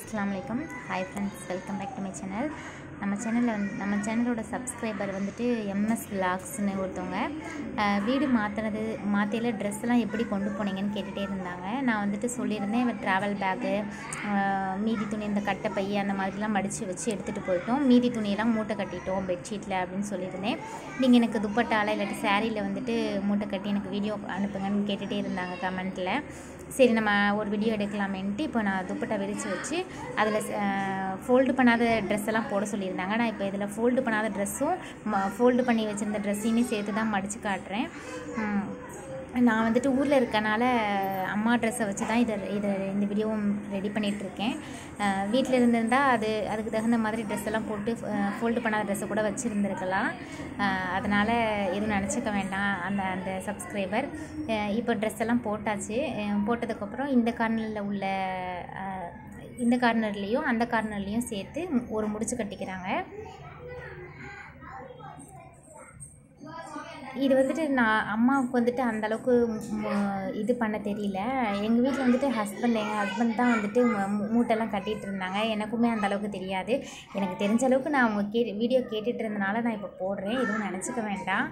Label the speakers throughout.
Speaker 1: அஸ்ஸலாமு அலைக்கும் hi friends welcome back to my channel நம்ம சேனலில் வந்து நம்ம சேனலோட சப்ஸ்கிரைபர் வந்துட்டு எம்எஸ் விலாக்ஸ்னு ஒருத்தவங்க அஹ், வீடு மாற்றினது மாற்றியில் ட்ரெஸ்லாம் எப்படி கொண்டு போனீங்கன்னு கேட்டுகிட்டே இருந்தாங்க நான் வந்துட்டு சொல்லியிருந்தேன் ட்ராவல் பேக்கு மீதி துணி இந்த கட்டை பை அந்த மாதிரிலாம் மடித்து வச்சு எடுத்துகிட்டு போயிட்டோம் மீதி துணியெல்லாம் மூட்டை கட்டிட்டோம் பெட்ஷீட்டில் அப்படின்னு சொல்லியிருந்தேன் நீங்கள் எனக்கு துப்பட்டால இல்லாட்டி சாரியில் வந்துட்டு மூட்டை கட்டி எனக்கு வீடியோ அனுப்புங்கன்னு கேட்டுகிட்டே இருந்தாங்க கமெண்ட்டில் சரி நம்ம ஒரு வீடியோ எடுக்கலாமேன்ட்டு இப்போ நான் துப்பட்டா விரித்து வச்சு அதில் ஃபோல்டு பண்ணாத ட்ரெஸ் எல்லாம் போட சொல்லியிருந்தாங்க நான் இப்போ இதில் ஃபோல்டு பண்ணாத ட்ரெஸ்ஸும் ஃபோல்டு பண்ணி வச்சுருந்த ட்ரெஸ்ஸையுமே சேர்த்து தான் மடித்து காட்டுறேன் உம், நான் வந்துட்டு ஊரில் இருக்கனால அம்மா ட்ரெஸ்ஸை வச்சு தான் இதை இதை இந்த வீடியோவும் ரெடி பண்ணிகிட்ருக்கேன் வீட்டில் இருந்திருந்தால் அது அதுக்கு தகுந்த மாதிரி ட்ரெஸ் எல்லாம் போட்டு ஃபோல்டு பண்ணாத ட்ரெஸ்ஸை கூட வச்சுருந்துருக்கலாம் அதனால் எதுவும் நினச்சிக்க வேண்டாம் அந்த அந்த சப்ஸ்கிரைபர் இப்போ ட்ரெஸ் எல்லாம் போட்டாச்சு அஹ் போட்டதுக்கப்புறம் இந்த கார்னரில் உள்ள அஹ், இந்த கார்னர்லேயும் அந்த கார்னர்லேயும் சேர்த்து ஒரு முடிச்சு கட்டிக்கிறாங்க இது வந்துட்டு நான் அம்மாவுக்கு வந்துட்டு அந்த அளவுக்கு ம், இது பண்ண தெரியல எங்கள் வீட்டில் வந்துட்டு ஹஸ்பண்ட் எங்கள் ஹஸ்பண்ட் தான் வந்துட்டு மு- மு- மூட்டைலாம் கட்டிகிட்டு இருந்தாங்க எனக்குமே அந்த அளவுக்கு தெரியாது எனக்கு தெரிஞ்ச அளவுக்கு நான் அவங்க கே வீடியோ கேட்டுட்டு இருந்தனால நான் இப்போ போடுறேன் எதுவும் நினச்சிக்க வேண்டாம்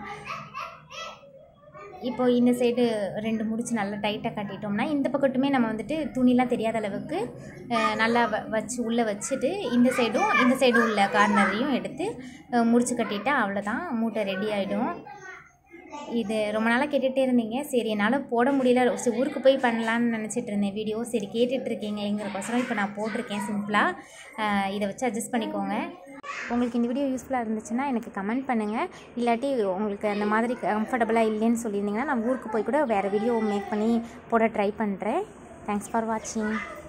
Speaker 1: இப்போ இந்த சைடு ரெண்டு முடிச்சு நல்லா டைட்டாக கட்டிட்டோம்னா இந்த பக்கத்துமே நம்ம வந்துட்டு துணிலாம் தெரியாத அளவுக்கு அஹ், நல்லா வ வச்சு உள்ளே வச்சுட்டு இந்த சைடும் இந்த சைடும் உள்ள கார்னரையும் எடுத்து அஹ், முடிச்சு கட்டிட்டா அவ்வளோதான் மூட்டை ரெடி ஆகிடும் இது ரொம்ப நாளாக கேட்டுகிட்டே இருந்தீங்க சரி என்னால் போட முடியல சரி ஊருக்கு போய் பண்ணலான்னு நினச்சிட்டு இருந்தேன் வீடியோ சரி கேட்டுட்டு இருக்கீங்கங்கிறக்கோசரம் இப்போ நான் போட்டிருக்கேன் சிம்பிளாக இதை வச்சு அட்ஜஸ்ட் பண்ணிக்கோங்க உங்களுக்கு இந்த வீடியோ யூஸ்ஃபுல்லாக இருந்துச்சுன்னா எனக்கு கமெண்ட் பண்ணுங்கள் இல்லாட்டி உங்களுக்கு அந்த மாதிரி கம்ஃபர்டபுளாக இல்லைன்னு சொல்லியிருந்தீங்கன்னா நான் ஊருக்கு போய் கூட வேறு வீடியோ மேக் பண்ணி போட ட்ரை பண்ணுறேன் தேங்க்ஸ் ஃபார் வாட்சிங்